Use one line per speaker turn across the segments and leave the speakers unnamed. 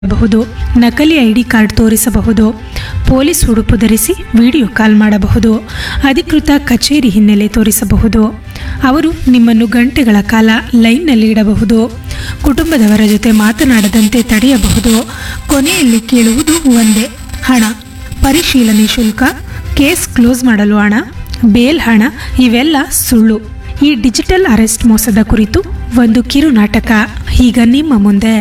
ಬಹುದು ನಕಲಿ ID card ತೋರಿಸಬಹುದು ಪೊಲೀಸ್ ಉಡುಪು ಧರಿಸಿ ವಿಡಿಯೋ ಕಾಲ್ ಮಾಡಬಹುದು ಅಧಿಕೃತ ಕಚೇರಿ ಹಿನ್ನೆಲೆ ತೋರಿಸಬಹುದು ಅವರು ನಿಮ್ಮನ್ನು ಗಂಟೆಗಳ ಕಾಲ ಲೈನ್ನಲ್ಲಿ ಇಡಬಹುದು ಕುಟುಂಬದವರ ಜೊತೆ ಮಾತನಾಡದಂತೆ ತಡೆಯಬಹುದು ಕೊನೆಯಲ್ಲಿ ಕೇಳುವುದು ಒಂದೇ ಹಣ ಪರಿಶೀಲನೆ ಶುಲ್ಕ ಕೇಸ್ ಕ್ಲೋಸ್ ಮಾಡಲು ಹಣ ಬೇಲ್ ಹಣ ಇವೆಲ್ಲ ಸುಳ್ಳು ಈ ಡಿಜಿಟಲ್ ಅರೆಸ್ಟ್ ಮೋಸದ ಕುರಿತು ಒಂದು ಕಿರು ನಾಟಕ ಈಗ ನಿಮ್ಮ ಮುಂದೆ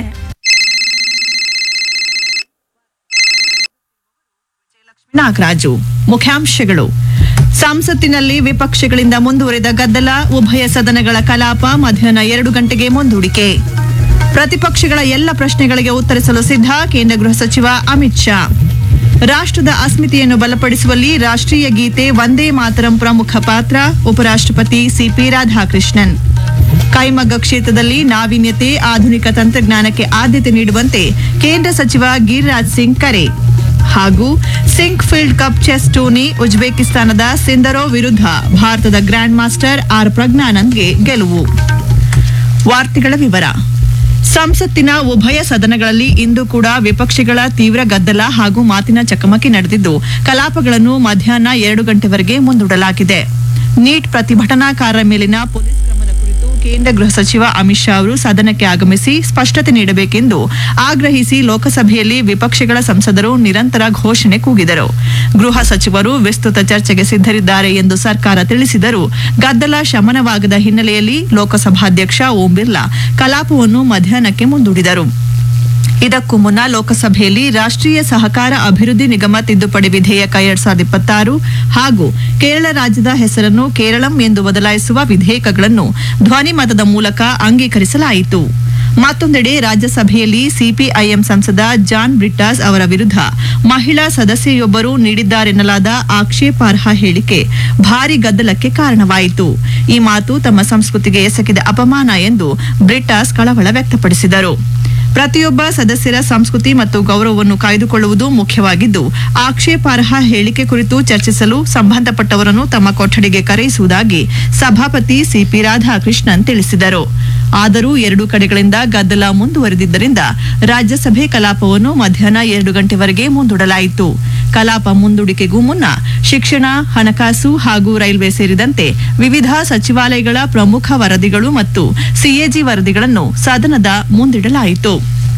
ನಾಗರಾಜು ಮುಖ್ಯಾಂಶಗಳು ಸಂಸತ್ತಿನಲ್ಲಿ ವಿಪಕ್ಷಗಳಿಂದ ಮುಂದುವರೆದ ಗದ್ದಲ ಉಭಯ ಸದನಗಳ ಕಲಾಪ ಮಧ್ಯಾಹ್ನ ಎರಡು ಗಂಟೆಗೆ ಮುಂದೂಡಿಕೆ ಪ್ರತಿಪಕ್ಷಗಳ ಎಲ್ಲ ಪ್ರಶ್ನೆಗಳಿಗೆ ಉತ್ತರಿಸಲು ಸಿದ್ಧ ಕೇಂದ್ರ ಗೃಹ ಸಚಿವ ಅಮಿತ್ ಶಾ ರಾಷ್ಟ್ರದ ಅಸ್ಮಿತೆಯನ್ನು ಬಲಪಡಿಸುವಲ್ಲಿ ರಾಷ್ಟ್ರೀಯ ಗೀತೆ ವಂದೇ ಮಾತರಂ ಪ್ರಮುಖ ಪಾತ್ರ ಉಪರಾಷ್ಟ್ರಪತಿ ಸಿಪಿ ರಾಧಾಕೃಷ್ಣನ್ ಕೈಮಗ್ಗ ಕ್ಷೇತ್ರದಲ್ಲಿ ನಾವೀನ್ಯತೆ ಆಧುನಿಕ ತಂತ್ರಜ್ಞಾನಕ್ಕೆ ಆದ್ಯತೆ ನೀಡುವಂತೆ ಕೇಂದ್ರ ಸಚಿವ ಗಿರಿರಾಜ್ ಸಿಂಗ್ ಕರೆ ಹಾಗೂ Sinquefield cup chess tourney ಉಜ್ಬೇಕಿಸ್ತಾನದ ಸಿಂದರೋ ವಿರುದ್ಧ ಭಾರತದ ಗ್ರ್ಯಾಂಡ್ ಮಾಸ್ಟರ್ ಆರ್ ಪ್ರಜ್ಞಾನಂದ್ಗೆ ಗೆಲುವು ವಾರ್ತೆಗಳ ವಿವರ ಸಂಸತ್ತಿನ ಉಭಯ ಸದನಗಳಲ್ಲಿ ಇಂದು ಕೂಡ ವಿಪಕ್ಷಗಳ ತೀವ್ರ ಗದ್ದಲ ಹಾಗೂ ಮಾತಿನ ಚಕಮಕಿ ನಡೆದಿದ್ದು ಕಲಾಪಗಳನ್ನು ಮಧ್ಯಾಹ್ನ ಎರಡು ಗಂಟೆವರೆಗೆ ಮುಂದೂಡಲಾಗಿದೆ ನೀಟ್ ಪ್ರತಿಭಟನಾಕಾರರ ಮೇಲಿನ ಪೊಲೀಸ್ ಕ್ರಮದ ಕುರಿತು ಕೇಂದ್ರ ಗೃಹ ಸಚಿವ ಅಮಿತ್ ಶಾ ಅವರು ಸದನಕ್ಕೆ ಆಗಮಿಸಿ ಸ್ಪಷ್ಟತೆ ನೀಡಬೇಕೆಂದು ಆಗ್ರಹಿಸಿ ಲೋಕಸಭೆಯಲ್ಲಿ ವಿಪಕ್ಷಗಳ ಸಂಸದರು ನಿರಂತರ ಘೋಷಣೆ ಕೂಗಿದರು ಗೃಹ ಸಚಿವರು ವಿಸ್ತೃತ ಚರ್ಚೆಗೆ ಸಿದ್ಧರಿದ್ದಾರೆ ಎಂದು ಸರ್ಕಾರ ತಿಳಿಸಿದರೂ ಗದ್ದಲ ಶಮನವಾಗದ ಹಿನ್ನೆಲೆಯಲ್ಲಿ ಲೋಕಸಭಾಧ್ಯಕ್ಷ ಓಂ ಬಿರ್ಲಾ ಕಲಾಪವನ್ನು ಮಧ್ಯಾಹ್ನಕ್ಕೆ ಮುಂದೂಡಿದರು ಇದಕ್ಕೂ ಮುನ್ನ ಲೋಕಸಭೆಯಲ್ಲಿ ರಾಷ್ಟ್ರೀಯ ಸಹಕಾರ ಅಭಿವೃದ್ಧಿ ನಿಗಮ ತಿದ್ದುಪಡಿ ವಿಧೇಯಕ ಎರಡ್ ಸಾವಿರದ ಇಪ್ಪತ್ತಾರು ಹಾಗೂ ಕೇರಳ ರಾಜ್ಯದ ಹೆಸರನ್ನು ಕೇರಳಂ ಎಂದು ಬದಲಾಯಿಸುವ ವಿಧೇಯಕಗಳನ್ನು ಧ್ವನಿ ಮತದ ಮೂಲಕ ಅಂಗೀಕರಿಸಲಾಯಿತು ಮತ್ತೊಂದೆಡೆ ರಾಜ್ಯಸಭೆಯಲ್ಲಿ ಸಿಪಿಐಎಂ ಸಂಸದ ಜಾನ್ ಬ್ರಿಟ್ಟಾಸ್ ಅವರ ವಿರುದ್ಧ ಮಹಿಳಾ ಸದಸ್ಯೆಯೊಬ್ಬರು ನೀಡಿದ್ದಾರೆನ್ನಲಾದ ಆಕ್ಷೇಪಾರ್ಹ ಹೇಳಿಕೆ ಭಾರಿ ಗದ್ದಲಕ್ಕೆ ಕಾರಣವಾಯಿತು ಈ ಮಾತು ತಮ್ಮ ಸಂಸ್ಕೃತಿಗೆ ಎಸಗಿದ ಅಪಮಾನ ಎಂದು ಬ್ರಿಟ್ಟಾಸ್ ಕಳವಳ ವ್ಯಕ್ತಪಡಿಸಿದರು ಪ್ರತಿಯೊಬ್ಬ ಸದಸ್ಯರ ಸಂಸ್ಕೃತಿ ಮತ್ತು ಗೌರವವನ್ನು ಕಾಯ್ದುಕೊಳ್ಳುವುದು ಮುಖ್ಯವಾಗಿದ್ದು ಆಕ್ಷೇಪಾರ್ಹ ಹೇಳಿಕೆ ಕುರಿತು ಚರ್ಚಿಸಲು ಸಂಬಂಧಪಟ್ಟವರನ್ನು ತಮ್ಮ ಕೊಠಡಿಗೆ ಕರೆಯಿಸುವುದಾಗಿ ಸಭಾಪತಿ ಸಿಪಿ ರಾಧಾಕೃಷ್ಣನ್ ತಿಳಿಸಿದರು ಆದರೂ ಎರಡೂ ಕಡೆಗಳಿಂದ ಗದ್ದಲ ಮುಂದುವರೆದಿದ್ದರಿಂದ ರಾಜ್ಯಸಭೆ ಕಲಾಪವನ್ನು ಮಧ್ಯಾಹ್ನ ಎರಡು ಗಂಟೆವರೆಗೆ ಮುಂದೂಡಲಾಯಿತು ಕಲಾಪ ಮುಂದೂಡಿಕೆಗೂ ಮುನ್ನ ಶಿಕ್ಷಣ ಹಣಕಾಸು ಹಾಗೂ ರೈಲ್ವೆ ಸೇರಿದಂತೆ ವಿವಿಧ ಸಚಿವಾಲಯಗಳ ಪ್ರಮುಖ ವರದಿಗಳು ಮತ್ತು ಸಿಎಜಿ ವರದಿಗಳನ್ನು ಸದನದ ಮುಂದಿಡಲಾಯಿತು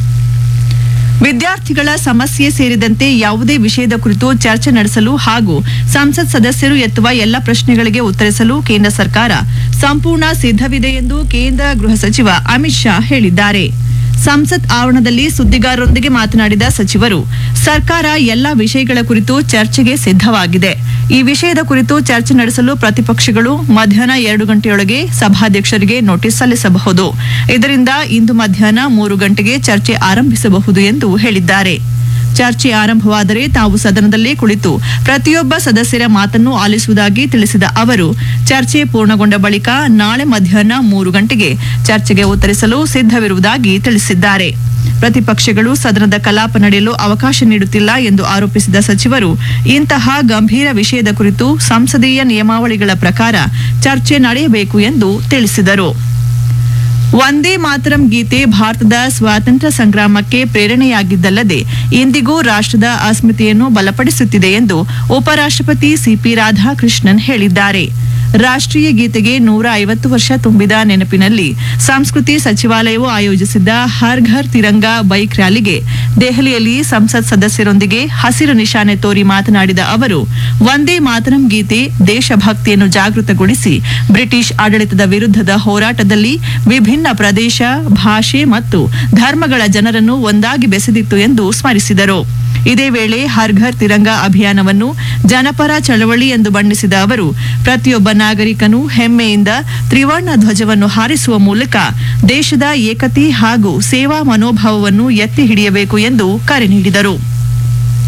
ವಿದ್ಯಾರ್ಥಿಗಳ ಸಮಸ್ಯೆ ಸೇರಿದಂತೆ ಯಾವುದೇ ವಿಷಯದ ಕುರಿತು ಚರ್ಚೆ ನಡೆಸಲು ಹಾಗೂ ಸಂಸತ್ ಸದಸ್ಯರು ಎತ್ತುವ ಎಲ್ಲ ಪ್ರಶ್ನೆಗಳಿಗೆ ಉತ್ತರಿಸಲು ಕೇಂದ್ರ ಸರ್ಕಾರ ಸಂಪೂರ್ಣ ಸಿದ್ಧವಿದೆ ಎಂದು ಕೇಂದ್ರ ಗೃಹ ಸಚಿವ ಅಮಿತ್ ಶಾ ಹೇಳಿದ್ದಾರೆ ಸಂಸತ್ ಆವರಣದಲ್ಲಿ ಸುದ್ದಿಗಾರರೊಂದಿಗೆ ಮಾತನಾಡಿದ ಸಚಿವರು ಸರ್ಕಾರ ಎಲ್ಲ ವಿಷಯಗಳ ಕುರಿತು ಚರ್ಚೆಗೆ ಸಿದ್ಧವಾಗಿದೆ ಈ ವಿಷಯದ ಕುರಿತು ಚರ್ಚೆ ನಡೆಸಲು ಪ್ರತಿಪಕ್ಷಗಳು ಮಧ್ಯಾಹ್ನ ಎರಡು ಗಂಟೆಯೊಳಗೆ ಸಭಾಧ್ಯಕ್ಷರಿಗೆ ನೋಟಿಸ್ ಸಲ್ಲಿಸಬಹುದು ಇದರಿಂದ ಇಂದು ಮಧ್ಯಾಹ್ನ ಮೂರು ಗಂಟೆಗೆ ಚರ್ಚೆ ಆರಂಭಿಸಬಹುದು ಎಂದು ಹೇಳಿದ್ದಾರೆ ಚರ್ಚೆ ಆರಂಭವಾದರೆ ತಾವು ಸದನದಲ್ಲೇ ಕುಳಿತು ಪ್ರತಿಯೊಬ್ಬ ಸದಸ್ಯರ ಮಾತನ್ನು ಆಲಿಸುವುದಾಗಿ ತಿಳಿಸಿದ ಅವರು ಚರ್ಚೆ ಪೂರ್ಣಗೊಂಡ ಬಳಿಕ ನಾಳೆ ಮಧ್ಯಾಹ್ನ ಮೂರು ಗಂಟೆಗೆ ಚರ್ಚೆಗೆ ಉತ್ತರಿಸಲು ಸಿದ್ಧವಿರುವುದಾಗಿ ತಿಳಿಸಿದ್ದಾರೆ ಪ್ರತಿಪಕ್ಷಗಳು ಸದನದ ಕಲಾಪ ನಡೆಯಲು ಅವಕಾಶ ನೀಡುತ್ತಿಲ್ಲ ಎಂದು ಆರೋಪಿಸಿದ ಸಚಿವರು ಇಂತಹ ಗಂಭೀರ ವಿಷಯದ ಕುರಿತು ಸಂಸದೀಯ ನಿಯಮಾವಳಿಗಳ ಪ್ರಕಾರ ಚರ್ಚೆ ನಡೆಯಬೇಕು ಎಂದು ತಿಳಿಸಿದರು ವಂದೇ ಮಾತರಂ ಗೀತೆ ಭಾರತದ ಸ್ವಾತಂತ್ರ್ಯ ಸಂಗ್ರಾಮಕ್ಕೆ ಪ್ರೇರಣೆಯಾಗಿದ್ದಲ್ಲದೆ ಇಂದಿಗೂ ರಾಷ್ಟ್ರದ ಅಸ್ಮಿತೆಯನ್ನು ಬಲಪಡಿಸುತ್ತಿದೆ ಎಂದು ಉಪರಾಷ್ಟ್ರಪತಿ ಸಿಪಿ ರಾಧಾಕೃಷ್ಣನ್ ಹೇಳಿದ್ದಾರೆ ರಾಷ್ಟ್ರೀಯ ಗೀತೆಗೆ ನೂರ ಐವತ್ತು ವರ್ಷ ತುಂಬಿದ ನೆನಪಿನಲ್ಲಿ ಸಂಸ್ಕೃತಿ ಸಚಿವಾಲಯವು ಆಯೋಜಿಸಿದ್ದ ಹರ್ ಘರ್ ತಿರಂಗ ಬೈಕ್ ರ್ಯಾಲಿಗೆ ದೆಹಲಿಯಲ್ಲಿ ಸಂಸತ್ ಸದಸ್ಯರೊಂದಿಗೆ ಹಸಿರು ನಿಶಾನೆ ತೋರಿ ಮಾತನಾಡಿದ ಅವರು ವಂದೇ ಮಾತರಂ ಗೀತೆ ದೇಶಭಕ್ತಿಯನ್ನು ಜಾಗೃತಗೊಳಿಸಿ ಬ್ರಿಟಿಷ್ ಆಡಳಿತದ ವಿರುದ್ಧದ ಹೋರಾಟದಲ್ಲಿ ವಿಭಿನ್ನ ಪ್ರದೇಶ ಭಾಷೆ ಮತ್ತು ಧರ್ಮಗಳ ಜನರನ್ನು ಒಂದಾಗಿ ಬೆಸೆದಿತ್ತು ಎಂದು ಸ್ಮರಿಸಿದರು ಇದೇ ವೇಳೆ ಹರ್ ಘರ್ ತಿರಂಗ ಅಭಿಯಾನವನ್ನು ಜನಪರ ಚಳವಳಿ ಎಂದು ಬಣ್ಣಿಸಿದ ಅವರು ಪ್ರತಿಯೊಬ್ಬ ನಾಗರಿಕನು ಹೆಮ್ಮೆಯಿಂದ ತ್ರಿವರ್ಣ ಧ್ವಜವನ್ನು ಹಾರಿಸುವ ಮೂಲಕ ದೇಶದ ಏಕತೆ ಹಾಗೂ ಸೇವಾ ಮನೋಭಾವವನ್ನು ಎತ್ತಿ ಹಿಡಿಯಬೇಕು ಎಂದು ಕರೆ ನೀಡಿದರು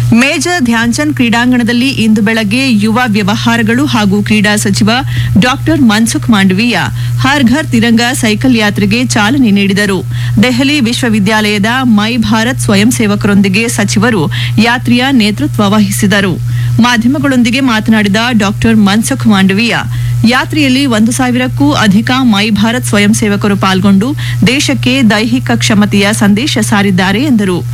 ಮೇಜರ್ ಧ್ಯಾನ್ಚಂದ್ ಕ್ರೀಡಾಂಗಣದಲ್ಲಿ ಇಂದು ಬೆಳಗ್ಗೆ ಯುವ ವ್ಯವಹಾರಗಳು ಹಾಗೂ ಕ್ರೀಡಾ ಸಚಿವ ಡಾಕ್ಟರ್ ಮನ್ಸುಖ್ ಮಾಂಡವೀಯ ಹರ್ ಘರ್ ತಿರಂಗ ಸೈಕಲ್ ಯಾತ್ರೆಗೆ ಚಾಲನೆ ನೀಡಿದರು ದೆಹಲಿ ವಿಶ್ವವಿದ್ಯಾಲಯದ ಮೈ ಭಾರತ್ ಸ್ವಯಂ ಸೇವಕರೊಂದಿಗೆ ಸಚಿವರು ಯಾತ್ರೆಯ ನೇತೃತ್ವ ವಹಿಸಿದರು ಮಾಧ್ಯಮಗಳೊಂದಿಗೆ ಮಾತನಾಡಿದ ಡಾಕ್ಟರ್ ಮನ್ಸುಖ್ ಮಾಂಡವೀಯ ಯಾತ್ರೆಯಲ್ಲಿ ಒಂದು ಸಾವಿರಕ್ಕೂ ಅಧಿಕ ಮೈ ಭಾರತ್ ಸ್ವಯಂ ಸೇವಕರು ಪಾಲ್ಗೊಂಡು ದೇಶಕ್ಕೆ ದೈಹಿಕ ಕ್ಷಮತೆಯ ಸಂದೇಶ ಸಾರಿದ್ದಾರೆ ಎಂದರು